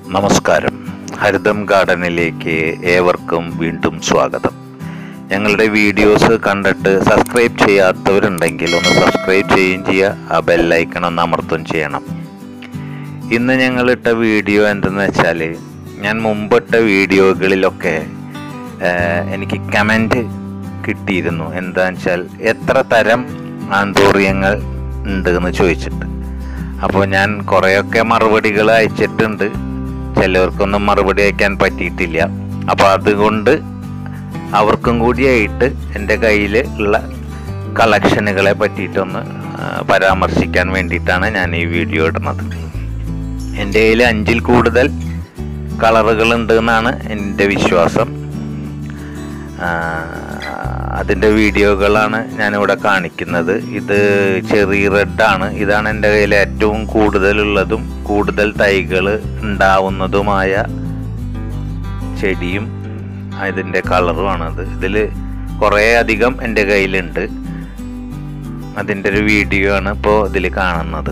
നമസ്കാരം ഹരിതം ഗാർഡനിലേക്ക് ഏവർക്കും വീണ്ടും സ്വാഗതം ഞങ്ങളുടെ വീഡിയോസ് കണ്ടിട്ട് സബ്സ്ക്രൈബ് ചെയ്യാത്തവരുണ്ടെങ്കിൽ ഒന്ന് സബ്സ്ക്രൈബ് ചെയ്യുകയും ചെയ്യുക ആ ബെല്ലൈക്കൺ ഒന്ന് അമർത്തും ചെയ്യണം ഇന്ന് ഞങ്ങൾ ഇട്ട വീഡിയോ എന്തെന്ന് വെച്ചാൽ ഞാൻ മുമ്പിട്ട വീഡിയോകളിലൊക്കെ ഏഹ്, എനിക്ക് കമൻറ്റ് കിട്ടിയിരുന്നു എന്താണെന്ന് വെച്ചാൽ എത്ര തരം ആന്തോറിയങ്ങൾ ഉണ്ട് എന്ന് ചോദിച്ചിട്ട് അപ്പോൾ ഞാൻ കുറേയൊക്കെ മറുപടികൾ അയച്ചിട്ടുണ്ട് ചിലവർക്കൊന്നും മറുപടി അയക്കാൻ പറ്റിയിട്ടില്ല അപ്പോൾ അതുകൊണ്ട് അവർക്കും കൂടിയായിട്ട് എൻ്റെ കയ്യിൽ ഉള്ള കളക്ഷനുകളെ പറ്റിയിട്ടൊന്ന് ആ, പരാമർശിക്കാൻ വേണ്ടിയിട്ടാണ് ഞാൻ ഈ വീഡിയോ ഇടുന്നത് എൻ്റെ കയ്യിൽ അഞ്ചിൽ കൂടുതൽ കളറുകൾ ഉണ്ട് എന്നാണ് എൻ്റെ വിശ്വാസം ആ, അതിൻ്റെ വീഡിയോകളാണ് ഞാനിവിടെ കാണിക്കുന്നത് ഇത് ചെറി റെഡാണ് ഇതാണ് എൻ്റെ കയ്യിൽ ഏറ്റവും കൂടുതലുള്ളതും കൂടുതൽ തൈകൾ ഉണ്ടാവുന്നതുമായ ചെടിയും അതിൻ്റെ കളറുമാണത് ഇതിൽ കുറേ അധികം എൻ്റെ കയ്യിലുണ്ട് അതിൻ്റെ ഒരു വീഡിയോ ആണ് ഇപ്പോൾ ഇതിൽ കാണുന്നത്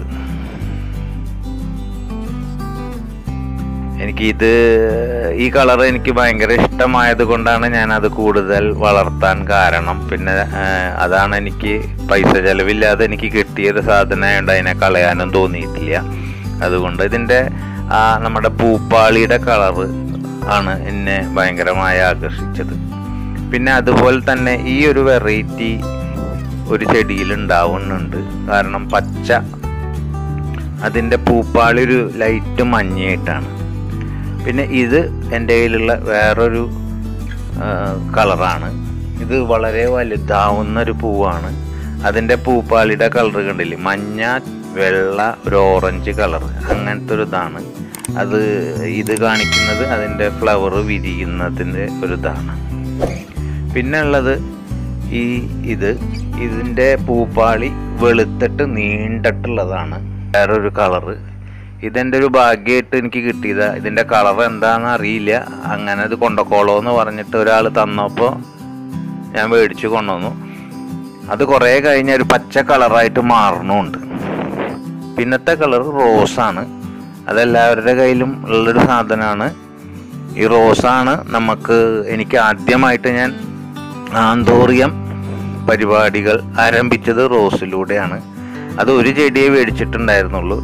എനിക്ക് ഇത് ഈ കളർ എനിക്ക് ഭയങ്കര ഇഷ്ടമായത് കൊണ്ടാണ് ഞാൻ അത് കൂടുതൽ വളർത്താൻ കാരണം പിന്നെ ആ, അതാണ് എനിക്ക് പൈസ ചെലവില്ലാതെ എനിക്ക് കിട്ടിയൊരു സാധനമായതുകൊണ്ട് അതിനെ കളയാനും തോന്നിയിട്ടില്ല അതുകൊണ്ട് ഇതിൻ്റെ ആ നമ്മുടെ പൂപ്പാളിയുടെ കളറ് ആണ് എന്നെ ഭയങ്കരമായി ആകർഷിച്ചത് പിന്നെ അതുപോലെ തന്നെ ഈ ഒരു വെറൈറ്റി ഒരു ചെടിയിൽ ഉണ്ടാവുന്നുണ്ട് കാരണം പച്ച അതിൻ്റെ പൂപ്പാളി ഒരു ലൈറ്റ് മഞ്ഞയായിട്ടാണ് പിന്നെ ഇത് എൻ്റെ കയ്യിലുള്ള വേറൊരു ആ, കളറാണ് ഇത് വളരെ വലുതാവുന്ന ഒരു പൂവാണ് അതിൻ്റെ പൂപ്പാളിയുടെ കളർ കണ്ടില്ലേ മഞ്ഞ വെള്ള ഒരു ഓറഞ്ച് കളർ അങ്ങനത്തെ ഒരു ഇതാണ് അത് ഇത് കാണിക്കുന്നത് അതിൻ്റെ ഫ്ലവർ വിരിയുന്നതിൻ്റെ ഒരു ഇതാണ് പിന്നെ ഉള്ളത് ഈ ഇത് ഇതിൻ്റെ പൂപ്പാളി വെളുത്തിട്ട് നീണ്ടിട്ടുള്ളതാണ് വേറൊരു കളറ് ഇതെൻ്റെ ഒരു ഭാഗ്യമായിട്ട് എനിക്ക് കിട്ടിയതാ ഇതിൻ്റെ കളർ എന്താണെന്ന് അറിയില്ല അങ്ങനെ ഇത് കൊണ്ടക്കോളോ എന്ന് പറഞ്ഞിട്ട് ഒരാൾ തന്നപ്പോൾ ഞാൻ മേടിച്ചു കൊണ്ടുവന്നു അത് കുറേ കഴിഞ്ഞ ഒരു പച്ച കളറായിട്ട് മാറണമുണ്ട് പിന്നത്തെ കളർ റോസാണ് അതെല്ലാവരുടെ കയ്യിലും ഉള്ളൊരു സാധനമാണ് ഈ റോസാണ് നമുക്ക് എനിക്ക് ആദ്യമായിട്ട് ഞാൻ ആന്തോറിയം പരിപാടികൾ ആരംഭിച്ചത് റോസിലൂടെയാണ് അത് ഒരു ചെടിയെ മേടിച്ചിട്ടുണ്ടായിരുന്നുള്ളൂ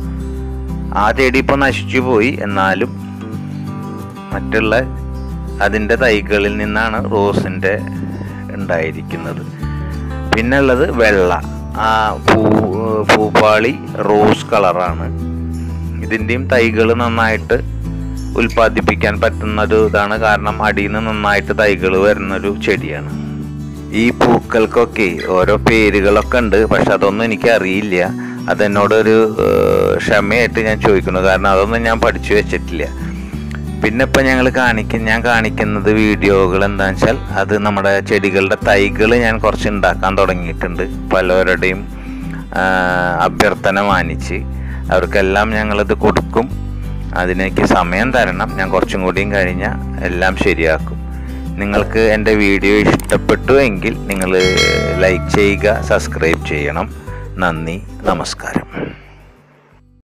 ആ ചെടി ഇപ്പോൾ നശിച്ചു പോയി എന്നാലും മറ്റുള്ള അതിൻ്റെ തൈകളിൽ നിന്നാണ് റോസിൻ്റെ ഉണ്ടായിരിക്കുന്നത് പിന്നെ ഉള്ളത് വെള്ള ആ പൂ പൂപ്പാളി റോസ് കളറാണ് ഇതിൻ്റെയും തൈകൾ നന്നായിട്ട് ഉൽപ്പാദിപ്പിക്കാൻ പറ്റുന്ന ഒരു ഇതാണ് കാരണം അടിയിൽ നിന്ന് നന്നായിട്ട് തൈകൾ വരുന്നൊരു ചെടിയാണ് ഈ പൂക്കൾക്കൊക്കെ ഓരോ പേരുകളൊക്കെ ഉണ്ട് പക്ഷെ അതൊന്നും എനിക്ക് അറിയില്ല അതെന്നോടൊരു ഏഹ്, ക്ഷമയായിട്ട് ഞാൻ ചോദിക്കുന്നു കാരണം അതൊന്നും ഞാൻ പഠിച്ചു വെച്ചിട്ടില്ല പിന്നെ ഇപ്പം ഞങ്ങൾ കാണിക്കും ഞാൻ കാണിക്കുന്നത് വീഡിയോകൾ എന്താണെന്ന് വെച്ചാൽ അത് നമ്മുടെ ചെടികളുടെ തൈകൾ ഞാൻ കുറച്ച് ഉണ്ടാക്കാൻ തുടങ്ങിയിട്ടുണ്ട് പലവരുടെയും ആ, അഭ്യർത്ഥന മാനിച്ച് അവർക്കെല്ലാം ഞങ്ങളിത് കൊടുക്കും അതിനെനിക്ക് സമയം തരണം ഞാൻ കുറച്ചും കൂടിയും കഴിഞ്ഞാൽ എല്ലാം ശരിയാക്കും നിങ്ങൾക്ക് എൻ്റെ വീഡിയോ ഇഷ്ടപ്പെട്ടു എങ്കിൽ നിങ്ങൾ ലൈക്ക് ചെയ്യുക സബ്സ്ക്രൈബ് ചെയ്യണം നന്ദി നമസ്കാരം